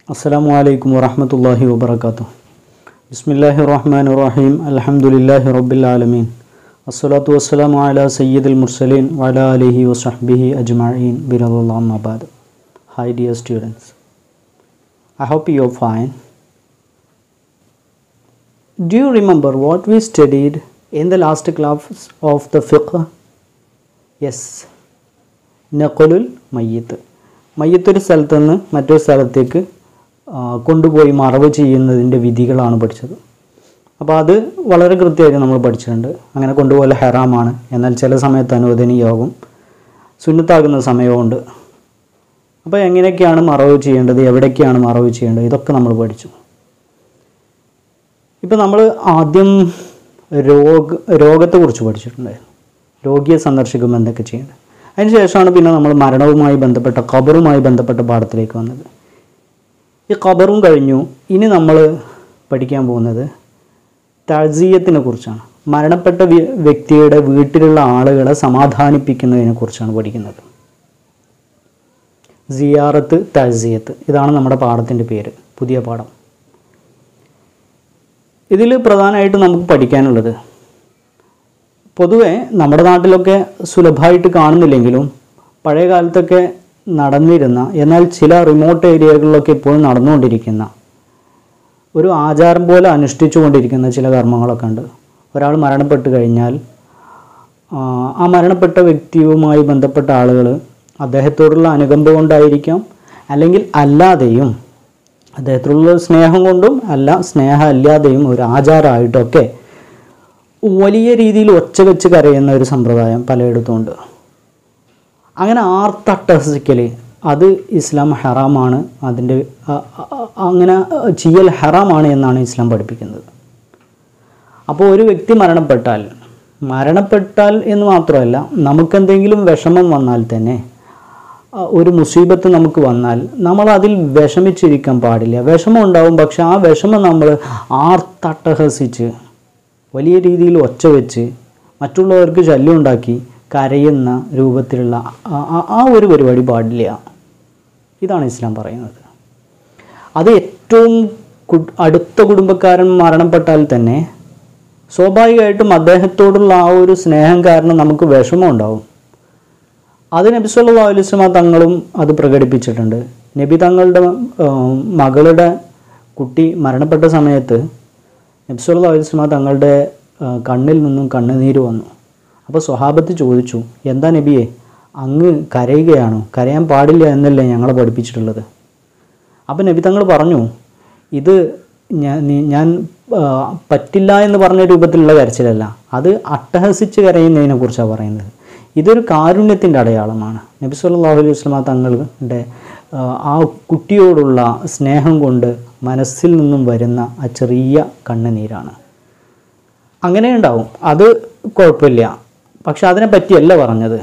അസ്സാം വലൈക്കും വറഹമത്തല്ലാഹി വാബർക്കാത്തു ബിസ്മില്ലാഹി റഹ്മാൻ റഹീം അലഹമുല്ലാഹി റബ്ബിലാലമീൻ അസ്സലാത്തു വസ്സലാമു അല സയ്യിദുൽ മുർസലീൻ വല അലിഹി വസഹ്ബിഹി അജ്മഈൻ ബിറദുല്ലാം അബാദ് hi dear students I hope you are fine Do you remember what we studied in the last class of the fiqh? Yes. നഖലുൽ മയ്യത്ത് മയ്യത്ത് ഒരു സ്ഥലത്ത് നിന്ന് മറ്റൊരു സ്ഥലത്തേക്ക് ആ, കൊണ്ടുപോയി മറവ് ചെയ്യുന്നതിൻ്റെ വിധികളാണ് പഠിച്ചത് അപ്പോൾ അത് വളരെ കൃത്യമായിട്ട് നമ്മൾ പഠിച്ചിട്ടുണ്ട് അങ്ങനെ കൊണ്ടുപോലെ ഹെറാമാണ് എന്നാൽ ചില സമയത്ത് അനുവദനീയമാകും സുന്നത്താകുന്ന സമയമുണ്ട് അപ്പോൾ എങ്ങനെയൊക്കെയാണ് മറവ് ചെയ്യേണ്ടത് എവിടേക്കാണ് മറവ് ചെയ്യേണ്ടത് ഇതൊക്കെ നമ്മൾ പഠിച്ചു ഇപ്പം നമ്മൾ ആദ്യം രോഗ രോഗത്തെക്കുറിച്ച് പഠിച്ചിട്ടുണ്ടായിരുന്നു രോഗിയെ സന്ദർശിക്കുമ്പോൾ എന്തൊക്കെ ചെയ്യേണ്ടത് അതിനുശേഷമാണ് പിന്നെ നമ്മൾ മരണവുമായി ബന്ധപ്പെട്ട ഖബറുമായി ബന്ധപ്പെട്ട പാഠത്തിലേക്ക് വന്നത് ഈ ഖബറും കഴിഞ്ഞു ഇനി നമ്മൾ പഠിക്കാൻ പോകുന്നത് തഴീയത്തിനെ കുറിച്ചാണ് മരണപ്പെട്ട വ്യ- വ്യക്തിയുടെ വീട്ടിലുള്ള ആളുകളെ സമാധാനിപ്പിക്കുന്നതിനെ കുറിച്ചാണ് പഠിക്കുന്നത് സിയാറത്ത് തഴീയത്ത് ഇതാണ് നമ്മുടെ പാഠത്തിൻ്റെ പേര് പുതിയ പാഠം ഇതിൽ പ്രധാനമായിട്ട് നമുക്ക് പഠിക്കാനുള്ളത് പൊതുവെ നമ്മുടെ നാട്ടിലൊക്കെ സുലഭമായിട്ട് കാണുന്നില്ലെങ്കിലും പഴയ കാലത്തൊക്കെ നടന്നിരുന്ന എന്നാൽ ചില റിമോട്ട് ഏരിയകളിലൊക്കെ ഇപ്പോഴും നടന്നുകൊണ്ടിരിക്കുന്ന ഒരു ആചാരം പോലെ അനുഷ്ഠിച്ചുകൊണ്ടിരിക്കുന്ന ചില കർമ്മങ്ങളൊക്കെ ഉണ്ട് ഒരാൾ മരണപ്പെട്ട് കഴിഞ്ഞാൽ ആ, ആ മരണപ്പെട്ട വ്യക്തിയുമായി ബന്ധപ്പെട്ട ആളുകൾ അദ്ദേഹത്തോടുള്ള അനുകമ്പ കൊണ്ടായിരിക്കാം അല്ലെങ്കിൽ അല്ലാതെയും അദ്ദേഹത്തിലുള്ള സ്നേഹം കൊണ്ടും അല്ല സ്നേഹം അല്ലാതെയും ഒരു ആചാരമായിട്ടൊക്കെ വലിയ രീതിയിൽ ഒച്ച വെച്ച് കരയുന്ന ഒരു സമ്പ്രദായം പലയിടത്തും ഉണ്ട് അങ്ങനെ ആർത്തട്ടഹസിക്കൽ അത് ഇസ്ലാം ഹറാമാണ് അതിൻ്റെ അ- അ- അങ്ങനെ ചെയ്യൽ ഹറാമാണ് എന്നാണ് ഇസ്ലാം പഠിപ്പിക്കുന്നത് അപ്പോൾ ഒരു വ്യക്തി മരണപ്പെട്ടാൽ മരണപ്പെട്ടാൽ എന്ന് മാത്രമല്ല നമുക്കെന്തെങ്കിലും വിഷമം വന്നാൽ തന്നെ ആ, ഒരു മുസീബത്ത് നമുക്ക് വന്നാൽ നമ്മൾ അതിൽ വിഷമിച്ചിരിക്കാൻ പാടില്ല വിഷമം ഉണ്ടാവും പക്ഷെ ആ വിഷമം നമ്മൾ ആർത്തട്ടഹസിച്ച് വലിയ രീതിയിൽ ഒച്ച വെച്ച് മറ്റുള്ളവർക്ക് ശല്യം ഉണ്ടാക്കി കരയുന്ന രൂപത്തിലുള്ള ആ- ആ- ആ ഒരു പരിപാടി പാടില്ല ഇതാണ് ഇസ്ലാം പറയുന്നത് അത് ഏറ്റവും കു- അടുത്ത കുടുംബക്കാരൻ മരണപ്പെട്ടാൽ തന്നെ സ്വാഭാവികമായിട്ടും അദ്ദേഹത്തോടുള്ള ആ ഒരു സ്നേഹം കാരണം നമുക്ക് വിഷമം ഉണ്ടാവും അത് നബി സല്ലല്ലാഹു അലൈഹി വസല്ലമ തങ്ങളും അത് പ്രകടിപ്പിച്ചിട്ടുണ്ട് നബി തങ്ങളുടെ ആ, മകളുടെ കുട്ടി മരണപ്പെട്ട സമയത്ത് നബി സല്ലല്ലാഹു അലൈഹി വസല്ലമ തങ്ങളുടെ ആ, കണ്ണിൽ നിന്നും കണ്ണുനീര് വന്നു അപ്പോൾ സ്വഹാബത്ത് ചോദിച്ചു എന്താ നബിയെ അങ്ങ് കരയുകയാണോ കരയാൻ പാടില്ല എന്നല്ലേ ഞങ്ങളെ പഠിപ്പിച്ചിട്ടുള്ളത് അപ്പം നബി തങ്ങൾ പറഞ്ഞു ഇത് ഞാൻ നീ- ഞാൻ ആ, പറ്റില്ല എന്ന് പറഞ്ഞ രൂപത്തിലുള്ള കരച്ചിലല്ല അത് അട്ടഹസിച്ച് കരയുന്നതിനെ കുറിച്ചാണ് പറയുന്നത് ഇതൊരു കാരുണ്യത്തിൻ്റെ അടയാളമാണ് നബി സല്ലല്ലാഹു അലൈഹി വസല്ലമ തങ്ങളുടെ ആ, ആ കുട്ടിയോടുള്ള സ്നേഹം കൊണ്ട് മനസ്സിൽ നിന്നും വരുന്ന ആ ചെറിയ കണ്ണുനീരാണ് അങ്ങനെ ഉണ്ടാവും അത് കുഴപ്പമില്ല പക്ഷെ അതിനെ പറ്റിയല്ല പറഞ്ഞത്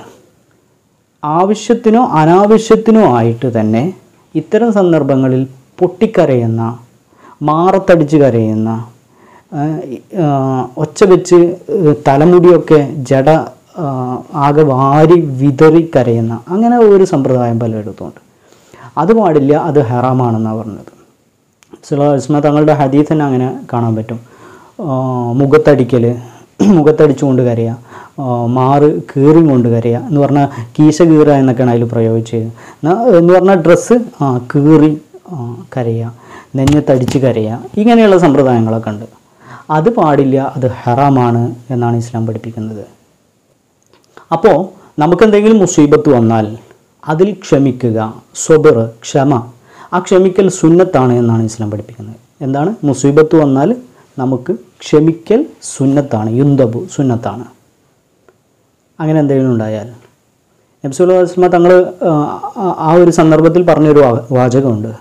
ആവശ്യത്തിനോ അനാവശ്യത്തിനോ ആയിട്ട് തന്നെ ഇത്തരം സന്ദർഭങ്ങളിൽ പൊട്ടിക്കരയുന്ന മാറത്തടിച്ച് കരയുന്ന ആ, ആ, ഒച്ച വെച്ച് ഏഹ്, തലമുടിയൊക്കെ ജട ആ, ആകെ വാരി വിതറി കരയുന്ന അങ്ങനെ ഒരു സമ്പ്രദായം പലയിടത്തുമുണ്ട് അത് പാടില്ല അത് ഹറാമാണെന്നാണ് പറഞ്ഞത് സുലസ്മ തങ്ങളുടെ ഹദീസ് തന്നെ അങ്ങനെ കാണാൻ പറ്റും ആ, മുഖത്തടിക്കൽ മുഖത്തടിച്ചുകൊണ്ട് കരയുക ആ, മാറ് കീറി കൊണ്ട് കരയുക എന്ന് പറഞ്ഞാൽ കീശ കീറുക എന്നൊക്കെയാണ് അതിൽ പ്രയോഗിച്ചത് ന- എന്ന് പറഞ്ഞാൽ ഡ്രസ്സ് ആ കീറി ആ, കരയുക നെഞ്ഞത്തടിച്ച് കരയുക ഇങ്ങനെയുള്ള സമ്പ്രദായങ്ങളൊക്കെ ഉണ്ട് അത് പാടില്ല അത് ഹറാമാണ് എന്നാണ് ഇസ്ലാം പഠിപ്പിക്കുന്നത് അപ്പോൾ നമുക്കെന്തെങ്കിലും മുസീബത്ത് വന്നാൽ അതിൽ ക്ഷമിക്കുക സ്വബർ ക്ഷമ ആ ക്ഷമിക്കൽ സുന്നത്താണ് എന്നാണ് ഇസ്ലാം പഠിപ്പിക്കുന്നത് എന്താണ് മുസീബത്ത് വന്നാൽ നമുക്ക് ക്ഷമിക്കൽ സുന്നത്താണ് യുന്തബു സുന്നത്താണ് അങ്ങനെ എന്തെങ്കിലും ഉണ്ടായാൽ നബ്സുൽ വസ്മ തങ്ങൾ ആ ഒരു സന്ദർഭത്തിൽ പറഞ്ഞൊരു വാ- വാചകമുണ്ട്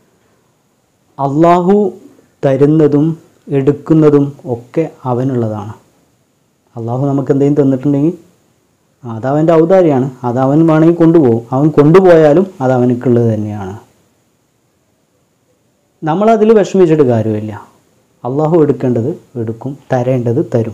അള്ളാഹു തരുന്നതും എടുക്കുന്നതും ഒക്കെ അവനുള്ളതാണ് അള്ളാഹു നമുക്ക് എന്തെങ്കിലും തന്നിട്ടുണ്ടെങ്കിൽ അത് അവൻ്റെ ഔദാര്യമാണ് അത് അവൻ വേണമെങ്കിൽ കൊണ്ടുപോകും അവൻ കൊണ്ടുപോയാലും അത് അവനക്കുള്ളത് തന്നെയാണ് നമ്മളതിൽ വിഷമിച്ചിട്ട് കാര്യമില്ല അള്ളാഹു എടുക്കേണ്ടത് എടുക്കും തരേണ്ടത് തരും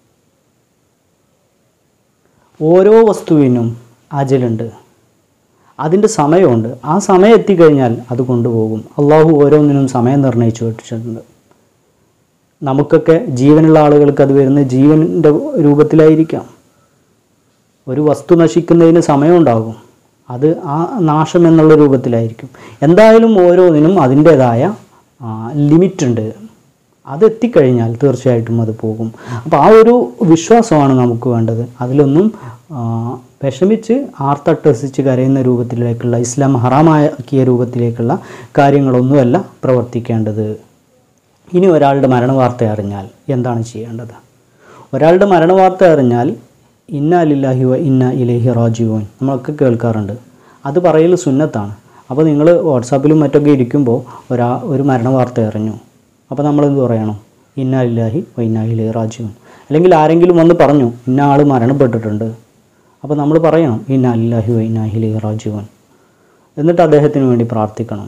ഓരോ വസ്തുവിനും അജലുണ്ട് അതിൻ്റെ സമയമുണ്ട് ആ സമയം എത്തിക്കഴിഞ്ഞാൽ അത് കൊണ്ടുപോകും അള്ളാഹു ഓരോന്നിനും സമയം നിർണ്ണയിച്ചു വെച്ചിട്ടുണ്ട് നമുക്കൊക്കെ ജീവനുള്ള ആളുകൾക്ക് അത് വരുന്ന ജീവൻ്റെ രൂപത്തിലായിരിക്കാം ഒരു വസ്തു നശിക്കുന്നതിന് സമയമുണ്ടാകും അത് ആ നാശം എന്നുള്ള രൂപത്തിലായിരിക്കും എന്തായാലും ഓരോന്നിനും അതിൻ്റേതായ ലിമിറ്റ് ഉണ്ട് അത് എത്തിക്കഴിഞ്ഞാൽ തീർച്ചയായിട്ടും അത് പോകും അപ്പോൾ ആ ഒരു വിശ്വാസമാണ് നമുക്ക് വേണ്ടത് അതിലൊന്നും ആ, വിഷമിച്ച് ആർത്തട്ടസിച്ച് കരയുന്ന രൂപത്തിലേക്കുള്ള ഇസ്ലാം ഹറാമാക്കിയ രൂപത്തിലേക്കുള്ള കാര്യങ്ങളൊന്നുമല്ല പ്രവർത്തിക്കേണ്ടത് ഇനി ഒരാളുടെ മരണവാർത്ത അറിഞ്ഞാൽ എന്താണ് ചെയ്യേണ്ടത് ഒരാളുടെ മരണവാർത്ത അറിഞ്ഞാൽ ഇന്ന ലില്ലാഹി വ ഇന്ന ഇലഹി റാജീവൻ നമ്മളൊക്കെ കേൾക്കാറുണ്ട് അത് പറയൽ സുന്നത്താണ് അപ്പോൾ നിങ്ങൾ വാട്സാപ്പിലും മറ്റൊക്കെ ഇരിക്കുമ്പോൾ ഒരാ ഒരു മരണവാർത്ത അറിഞ്ഞു അപ്പോൾ നമ്മളെന്ത് പറയണം ഇന്ന ലില്ലാഹി വ ഇന്ന ഇലഹി റാജീവൻ അല്ലെങ്കിൽ ആരെങ്കിലും വന്ന് പറഞ്ഞു ഇന്ന ആൾ മരണപ്പെട്ടിട്ടുണ്ട് അപ്പോൾ നമ്മൾ പറയണം ഇന്ന ലില്ലാഹി വ ഇന്ന ഇലഹി റാജീവൻ എന്നിട്ട് അദ്ദേഹത്തിന് വേണ്ടി പ്രാർത്ഥിക്കണം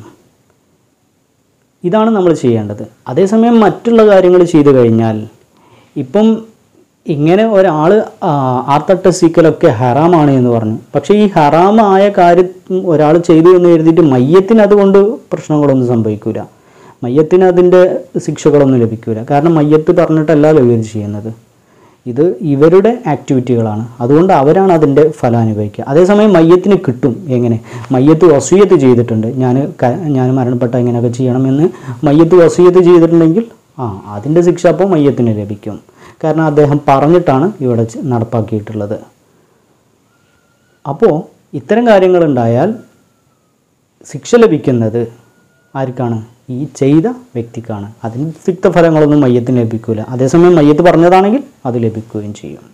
ഇതാണ് നമ്മൾ ചെയ്യേണ്ടത് അതേസമയം മറ്റുള്ള കാര്യങ്ങൾ ചെയ്തു കഴിഞ്ഞാൽ ഇപ്പം ഇങ്ങനെ ഒരാൾ ആർത്തട്ടസിക്കലൊക്കെ ഹറാമാണ് എന്ന് പറഞ്ഞു പക്ഷേ ഈ ഹറാമായ കാര്യം ഒരാൾ ചെയ്തു എന്ന് കരുതിയിട്ട് മയ്യത്തിന് അതുകൊണ്ട് പ്രശ്നങ്ങളൊന്നും സംഭവിക്കില്ല മയ്യത്തിന് അതിൻ്റെ ശിക്ഷകളൊന്നും ലഭിക്കില്ല കാരണം മയ്യത്ത് പറഞ്ഞിട്ടല്ലല്ലോ ഇവർ ചെയ്യുന്നത് ഇത് ഇവരുടെ ആക്ടിവിറ്റികളാണ് അതുകൊണ്ട് അവരാണ് അതിൻ്റെ ഫലം അനുഭവിക്കുക അതേസമയം മയ്യത്തിന് കിട്ടും എങ്ങനെ മയ്യത്ത് വസൂയത്ത് ചെയ്തിട്ടുണ്ട് ഞാൻ ക- ഞാൻ മരണപ്പെട്ട ഇങ്ങനെയൊക്കെ ചെയ്യണമെന്ന് മയ്യത്ത് വസൂയത്ത് ചെയ്തിട്ടുണ്ടെങ്കിൽ ആ അതിൻ്റെ ശിക്ഷ അപ്പോൾ മയ്യത്തിന് ലഭിക്കും കാരണം അദ്ദേഹം പറഞ്ഞിട്ടാണ് ഇവിടെ ചെ- നടപ്പാക്കിയിട്ടുള്ളത് അപ്പോൾ ഇത്തരം കാര്യങ്ങളുണ്ടായാൽ ശിക്ഷ ലഭിക്കുന്നത് ആർക്കാണ് ഈ ചെയ്ത വ്യക്തിക്കാണ് അതിന് തിക്തഫലങ്ങളൊന്നും മയ്യത്തിന് ലഭിക്കില്ല അതേസമയം മയ്യത്ത് പറഞ്ഞതാണെങ്കിൽ അത് ലഭിക്കുകയും ചെയ്യും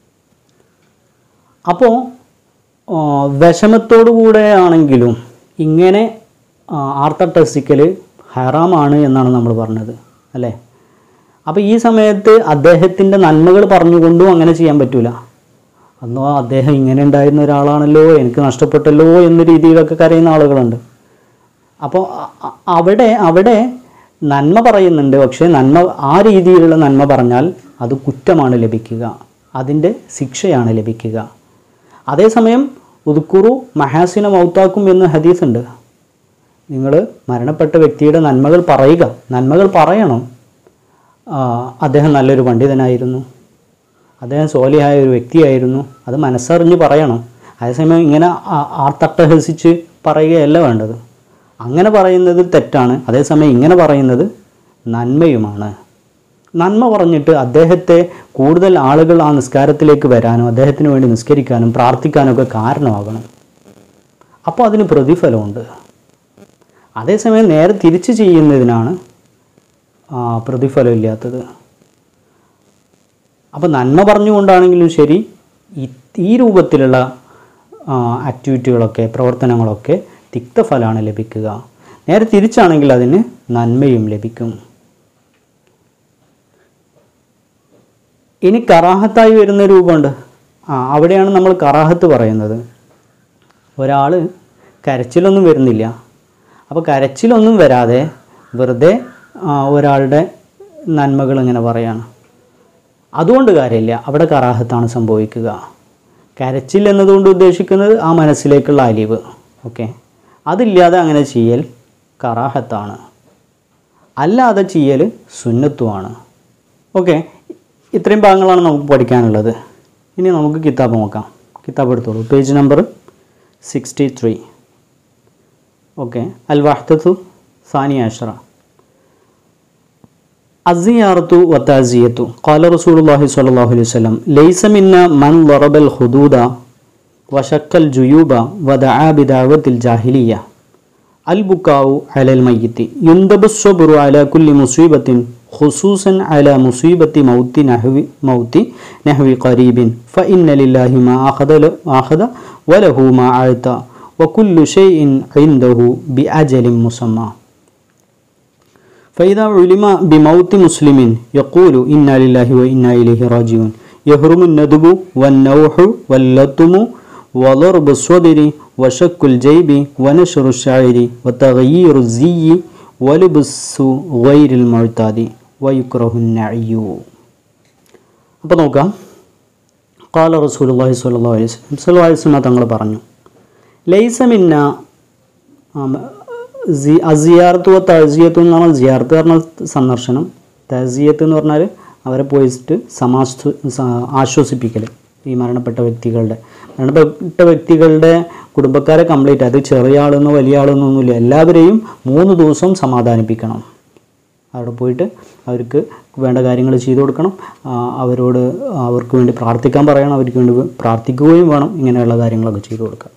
അപ്പോൾ വിഷമത്തോടു കൂടെ ആണെങ്കിലും ഇങ്ങനെ ആർത്തട്ടസിക്കൽ ഹറാമാണ് എന്നാണ് നമ്മൾ പറഞ്ഞത് അല്ലേ അപ്പോൾ ഈ സമയത്ത് അദ്ദേഹത്തിൻ്റെ നന്മകൾ പറഞ്ഞുകൊണ്ടും അങ്ങനെ ചെയ്യാൻ പറ്റൂല അന്നോ അദ്ദേഹം ഇങ്ങനെ ഉണ്ടായിരുന്ന ഒരാളാണല്ലോ എനിക്ക് നഷ്ടപ്പെട്ടല്ലോ എന്ന രീതിയിലൊക്കെ കരയുന്ന ആളുകളുണ്ട് അപ്പോൾ അ- അ- അവിടെ അവിടെ നന്മ പറയുന്നുണ്ട് പക്ഷേ നന്മ ആ രീതിയിലുള്ള നന്മ പറഞ്ഞാൽ അത് കുറ്റമാണ് ലഭിക്കുക അതിൻ്റെ ശിക്ഷയാണ് ലഭിക്കുക അതേസമയം ഉദുക്കുറു മഹാസിന മൗത്താക്കും എന്ന് ഹദീസ് ഉണ്ട് നിങ്ങൾ മരണപ്പെട്ട വ്യക്തിയുടെ നന്മകൾ പറയുക നന്മകൾ പറയണം ആ, അദ്ദേഹം നല്ലൊരു പണ്ഡിതനായിരുന്നു അദ്ദേഹം സോലിയായ ഒരു വ്യക്തിയായിരുന്നു അത് മനസ്സറിഞ്ഞ് പറയണം അതേസമയം ഇങ്ങനെ ആ- ആർത്തട്ടഹസിച്ച് പറയുകയല്ല വേണ്ടത് അങ്ങനെ പറയുന്നത് തെറ്റാണ് അതേസമയം ഇങ്ങനെ പറയുന്നത് നന്മയുമാണ് നന്മ പറഞ്ഞിട്ട് അദ്ദേഹത്തെ കൂടുതൽ ആളുകൾ ആ നിസ്കാരത്തിലേക്ക് വരാനും അദ്ദേഹത്തിന് വേണ്ടി നിസ്കരിക്കാനും പ്രാർത്ഥിക്കാനും ഒക്കെ കാരണമാകണം അപ്പോൾ അതിന് പ്രതിഫലമുണ്ട് അതേസമയം നേരെ തിരിച്ച് ചെയ്യുന്നതിനാണ് ആ, പ്രതിഫലമില്ലാത്തത് അപ്പോൾ നന്മ പറഞ്ഞുകൊണ്ടാണെങ്കിലും ശരി ഈ ഈ രൂപത്തിലുള്ള ആ, ആക്ടിവിറ്റികളൊക്കെ പ്രവർത്തനങ്ങളൊക്കെ തിക്തഫലമാണ് ലഭിക്കുക നേരെ തിരിച്ചാണെങ്കിൽ അതിന് നന്മയും ലഭിക്കും ഇനി കറാഹത്തായി വരുന്ന രൂപമുണ്ട് ആ അവിടെയാണ് നമ്മൾ കറാഹത്ത് പറയുന്നത് ഒരാൾ കരച്ചിലൊന്നും വരുന്നില്ല അപ്പോൾ കരച്ചിലൊന്നും വരാതെ വെറുതെ ആ, ഒരാളുടെ നന്മകൾ ഇങ്ങനെ പറയാണ് അതുകൊണ്ട് കാര്യമില്ല അവിടെ കറാഹത്താണ് സംഭവിക്കുക കരച്ചിൽ എന്നതുകൊണ്ട് ഉദ്ദേശിക്കുന്നത് ആ മനസ്സിലേക്കുള്ള അലിവ് ഓക്കെ അതില്ലാതെ അങ്ങനെ ചെയ്യൽ കറാഹത്താണ് അല്ലാതെ ചെയ്യൽ സുന്നത്തുമാണ് ഓക്കെ ഇത്രയും ഭാഗങ്ങളാണ് നമുക്ക് പഠിക്കാനുള്ളത് ഇനി നമുക്ക് കിതാബ് നോക്കാം കിതാബ് എടുത്തോളൂ page number sixty three okay അൽ വഹ്തത്തു സാനി അഷറ الزيارة والتعزية قال رسول الله صلى الله عليه وسلم ليس منا من ضرب الخدود وشك الجيوب ودعا بدعوة الجاهلية البكاء على الميت يندب الصبر على كل مصيبة خصوصا على مصيبة موت نحو موت نحو قريب فإن لله ما أخذ أخذ وله ما أعطى وكل شيء عنده بأجل مسمى فإذا علم بموت مسلم يقول إنا لله وإنا إليه راجعون يهرم الندب والنوح واللطم وضرب الصدر وشك الجيب ونشر الشعر وتغيير الزي ولبس غير المعتاد ويكره النعي അപ്പോൾ നോക്കാം കാല റസൂലുള്ളാഹി സ്വല്ലല്ലാഹു അലൈഹി വസല്ലം സ്വല്ലല്ലാഹു അലൈഹി വസല്ലം തങ്ങൾ പറഞ്ഞു ലൈസമിന്ന അസിയാർത്തു തസിയത്തു എന്ന് പറഞ്ഞാൽ സിയാർത്ത് പറഞ്ഞാൽ സന്ദർശനം തസിയത്ത് എന്ന് പറഞ്ഞാൽ അവരെ പോയിട്ട് സമാശ്വ സ- ആശ്വസിപ്പിക്കൽ ഈ മരണപ്പെട്ട വ്യക്തികളുടെ മരണപ്പെട്ട വ്യക്തികളുടെ കുടുംബക്കാരെ കംപ്ലീറ്റ് അത് ചെറിയ ആളെന്നോ വലിയ ആളെന്നോ ഒന്നുമില്ല എല്ലാവരെയും മൂന്ന് ദിവസം സമാധാനിപ്പിക്കണം അവിടെ പോയിട്ട് അവർക്ക് വേണ്ട കാര്യങ്ങൾ ചെയ്തു കൊടുക്കണം ആ, അവരോട് അവർക്ക് വേണ്ടി പ്രാർത്ഥിക്കാൻ പറയണം അവർക്ക് വേണ്ടി പ്രാർത്ഥിക്കുകയും വേണം ഇങ്ങനെയുള്ള കാര്യങ്ങളൊക്കെ ചെയ്തു കൊടുക്കുക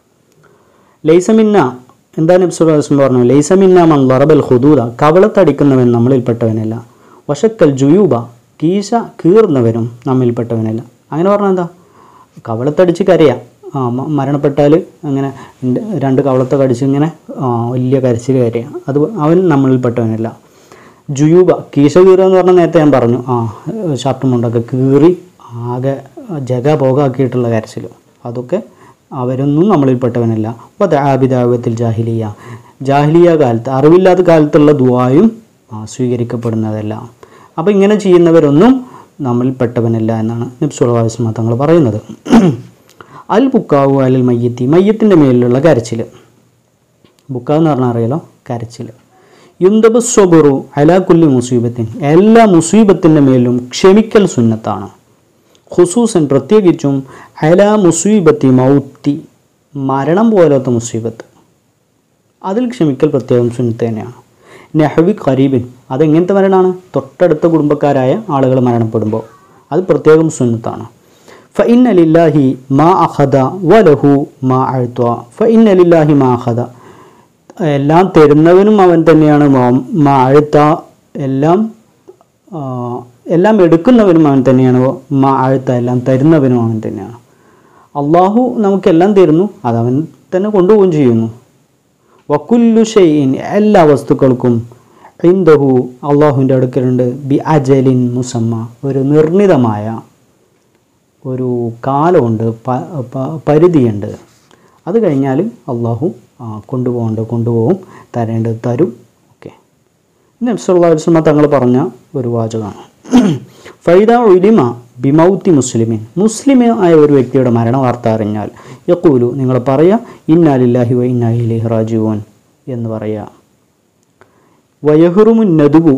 ലൈസമിന്ന എന്താ നബ്സുല്ലാസ്ലം പറഞ്ഞു ലൈസമിന്ന മൻ ലറബൽ ഹുദൂദ കവളത്തടിക്കുന്നവൻ നമ്മളിൽപ്പെട്ടവനല്ല വശക്കൽ ജുയൂബ കീശ കീറുന്നവരും നമ്മിൽപ്പെട്ടവനല്ല അങ്ങനെ പറഞ്ഞാൽ എന്താ കവളത്തടിച്ച് കരയാം ആ മ- മരണപ്പെട്ടാൽ അങ്ങനെ ഇണ്ട് രണ്ട് കവളത്തെ കടിച്ച് ഇങ്ങനെ ആ, വലിയ കരച്ചിൽ കരയാം അത് അവൻ നമ്മളിൽപ്പെട്ടവനല്ല ജുയൂബ കീശ കീറുക എന്ന് പറഞ്ഞാൽ നേരത്തെ ഞാൻ പറഞ്ഞു ആ ഷർട്ടും മുണ്ടൊക്കെ കീറി ആകെ ജഗ പോകാക്കിയിട്ടുള്ള കരച്ചിൽ അതൊക്കെ അവരൊന്നും നമ്മളിൽപ്പെട്ടവനല്ല അപ്പോൾ ആബിദാബത്തിൽ ജാഹിലിയ ജാഹിലിയ കാലത്ത് അറിവില്ലാത്ത കാലത്തുള്ള ദുവായും ആ, സ്വീകരിക്കപ്പെടുന്നതല്ല അപ്പോൾ ഇങ്ങനെ ചെയ്യുന്നവരൊന്നും നമ്മളിൽപ്പെട്ടവനല്ല എന്നാണ് നബ്സുള്ള തങ്ങൾ പറയുന്നത് അൽ ബുക്കാവു അലിൽ മയ്യത്തി മയ്യത്തിൻ്റെ മേലിലുള്ള കരച്ചിൽ ബുക്കാവ് എന്ന് പറഞ്ഞാൽ അറിയാലോ കരച്ചിൽ യുന്തബ് സ്വബുറു അലാ കുല്ലി മുസീബത്തിൻ എല്ലാ മുസീബത്തിൻ്റെ മേലും ക്ഷമിക്കൽ സുന്നത്താണ് ഖുസൂസൻ പ്രത്യേകിച്ചും അലാ മുസീബത്തി മൗത്തി മരണം പോലത്തെ മുസീബത്ത് അതിൽ ക്ഷമിക്കൽ പ്രത്യേകം സുന്നത്ത് തന്നെയാണ് നെഹവി ഖരീബിൻ അതെങ്ങനത്തെ മരണമാണ് തൊട്ടടുത്ത കുടുംബക്കാരായ ആളുകൾ മരണപ്പെടുമ്പോൾ അത് പ്രത്യേകം സുന്നത്താണ് ഫ ഇന്ന ലില്ലാഹി മാ അഹദ വലഹു മാ അഴ്ത്വ ഫ ഇന്ന ലില്ലാഹി മാ അഹദ എല്ലാം തരുന്നവനും അവൻ തന്നെയാണ് മാ- മാ അഴുത്ത എല്ലാം ആ, എല്ലാം എടുക്കുന്നവനും അവൻ തന്നെയാണ് മാ അഴുത്ത എല്ലാം തരുന്നവനും അവൻ തന്നെയാണ് അള്ളാഹു നമുക്കെല്ലാം തരുന്നു അതവൻ തന്നെ കൊണ്ടുപോവുകയും ചെയ്യുന്നു വക്കുല്ലു ഷെയ്ൻ എല്ലാ വസ്തുക്കൾക്കും ഇന്ദഹു അള്ളാഹുവിൻ്റെ അടുക്കലുണ്ട് ബി അജലിൻ മുസമ്മ ഒരു നിർണിതമായ ഒരു കാലമുണ്ട് പ- പ- പരിധിയുണ്ട് അത് കഴിഞ്ഞാൽ അള്ളാഹു ആ, കൊണ്ടുപോകേണ്ടത് കൊണ്ടുപോകും തരേണ്ടത് തരും ഓക്കെ നബ്സുല്ലാസ്മ തങ്ങൾ പറഞ്ഞ ഒരു വാചകമാണ് ഫൈദ ഉലിമ ബിമൗത്തി മുസ്ലിമിൻ മുസ്ലിമ ആയ ഒരു വ്യക്തിയുടെ മരണ വാർത്ത അറിഞ്ഞാൽ യക്കൂലു നിങ്ങൾ പറയുക ഇന്നാലില്ലാഹി വ ഇന്നാലിഹി റാജുവൻ എന്ന് പറയുക വയഹുറുമുൻ നദുബു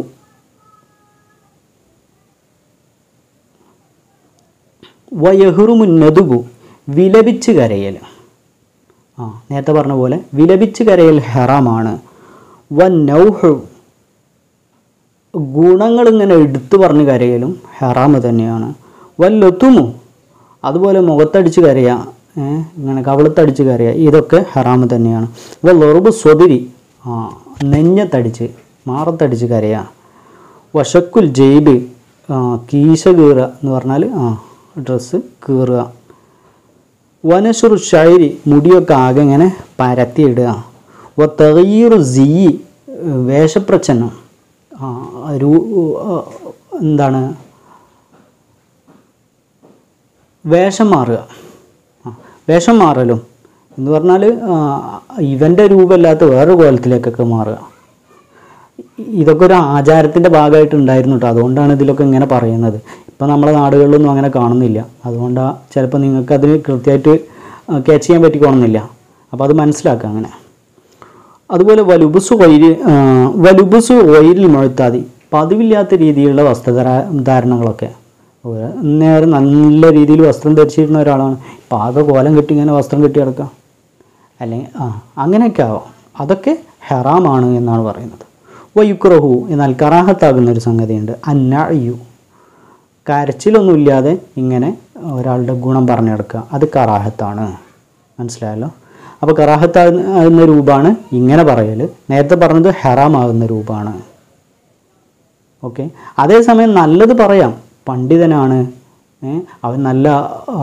വയഹുറുമുൻ നദുബു വിലപിച്ച് കരയൽ ആ നേരത്തെ പറഞ്ഞ പോലെ വിലപിച്ച് കരയൽ ഹറാമാണ് വൻ നൗഹു ഗുണങ്ങൾ ഇങ്ങനെ എടുത്തു പറഞ്ഞ് കരയലും ഹറാമ് തന്നെയാണ് വല്ലൊത്തുമു അതുപോലെ മുഖത്തടിച്ച് കരയുക ഏ, ഇങ്ങനെ കവിളത്തടിച്ച് കരയുക ഇതൊക്കെ ഹറാമ് തന്നെയാണ് വല്ലൊറുബ് സ്വതിരി ആ നെഞ്ഞത്തടിച്ച് മാറത്തടിച്ച് കരയുക വശക്കുൽ ജെയ്ബ് ആ, കീശ കീറുക എന്ന് പറഞ്ഞാൽ ആ ഡ്രസ്സ് കീറുക വനഷുർ ഷൈരി മുടിയൊക്കെ ആകെ ഇങ്ങനെ പരത്തിയിടുക വ തകീറു സീ വേഷപ്രച്ഛന്നം ആ, ഒരു ആ, എന്താണ് വേഷം മാറുക ആ, വേഷം മാറലും എന്ന് പറഞ്ഞാൽ ഇവൻ്റെ രൂപമല്ലാത്ത വേറെ കോലത്തിലേക്കൊക്കെ മാറുക ഇതൊക്കെ ഒരു ആചാരത്തിൻ്റെ ഭാഗമായിട്ട് ഉണ്ടായിരുന്നു കേട്ടോ അതുകൊണ്ടാണ് ഇതിലൊക്കെ ഇങ്ങനെ പറയുന്നത് ഇപ്പം നമ്മളെ നാടുകളിലൊന്നും അങ്ങനെ കാണുന്നില്ല അതുകൊണ്ടാണ് ചിലപ്പോൾ നിങ്ങൾക്ക് അതിന് കൃത്യമായിട്ട് ക്യാച്ച് ചെയ്യാൻ പറ്റിക്കോണമെന്നില്ല അപ്പോൾ അത് മനസ്സിലാക്കുക അങ്ങനെ അതുപോലെ വലുബുസ് വൈര് വലുബുസ് വൈരിൽ മുഴത്താതി പതിവില്ലാത്ത രീതിയിലുള്ള വസ്ത്രധാര ധാരണങ്ങളൊക്കെ ഒരു നേരെ നല്ല രീതിയിൽ വസ്ത്രം ധരിച്ചിരുന്ന ഒരാളാണ് ഇപ്പം ആകെ കോലം കെട്ടി ഇങ്ങനെ വസ്ത്രം കെട്ടി കിടക്കുക അല്ലെങ്കിൽ ആ അങ്ങനെയൊക്കെ ആവാം അതൊക്കെ ഹെറാമാണ് എന്നാണ് പറയുന്നത് വയുക്രഹു എന്നാൽ കറാഹത്താകുന്ന ഒരു സംഗതിയുണ്ട് അന്നയു കരച്ചിലൊന്നുമില്ലാതെ ഇങ്ങനെ ഒരാളുടെ ഗുണം പറഞ്ഞു കിടക്കുക അത് കറാഹത്താണ് മനസ്സിലായല്ലോ അപ്പോൾ കറാഹത്താകുന്ന രൂപമാണ് ഇങ്ങനെ പറയൽ നേരത്തെ പറഞ്ഞത് ഹെറാമാകുന്ന രൂപമാണ് ഓക്കെ അതേസമയം നല്ലത് പറയാം പണ്ഡിതനാണ് ഏ, അവൻ നല്ല ആ,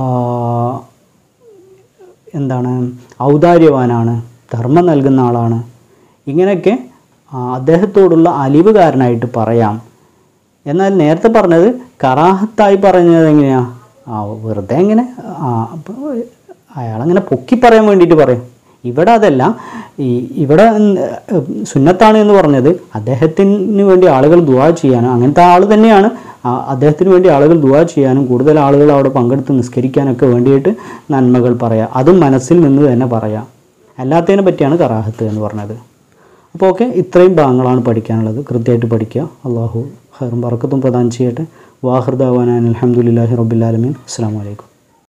എന്താണ് ഔദാര്യവാനാണ് ധർമ്മം നൽകുന്ന ആളാണ് ഇങ്ങനെയൊക്കെ ആ, അദ്ദേഹത്തോടുള്ള അലിവുകാരനായിട്ട് പറയാം എന്നാൽ നേരത്തെ പറഞ്ഞത് കറാഹത്തായി പറഞ്ഞത് എങ്ങനെയാ ആ വെറുതെ എങ്ങനെ ആ അപ്പോൾ അയാളങ്ങനെ പൊക്കി പറയാൻ വേണ്ടിയിട്ട് പറയും ഇവിടെ അതല്ല ഈ ഇവിടെ ഉം, സുന്നത്താണ് എന്ന് പറഞ്ഞത് അദ്ദേഹത്തിന് വേണ്ടി ആളുകൾ ദുവാ ചെയ്യാനും അങ്ങനത്തെ ആൾ തന്നെയാണ് ആ, അദ്ദേഹത്തിന് വേണ്ടി ആളുകൾ ദുവാ ചെയ്യാനും കൂടുതൽ ആളുകൾ അവിടെ പങ്കെടുത്ത് നിസ്കരിക്കാനൊക്കെ വേണ്ടിയിട്ട് നന്മകൾ പറയാം അതും മനസ്സിൽ നിന്ന് തന്നെ പറയാം അല്ലാത്തതിനെ പറ്റിയാണ് കറാഹത്ത് എന്ന് പറഞ്ഞത് അപ്പോൾ ഓക്കെ ഇത്രയും ഭാഗങ്ങളാണ് പഠിക്കാനുള്ളത് കൃത്യമായിട്ട് പഠിക്കുക അള്ളാഹു ഹൈറും ബർക്കത്തും പ്രദാനം ചെയ്യട്ടെ വാഹൃദാവാൻ അലഹമുല്ലാഹി റബ്ബുലാലമീൻ അസ്സാം വലൈക്കും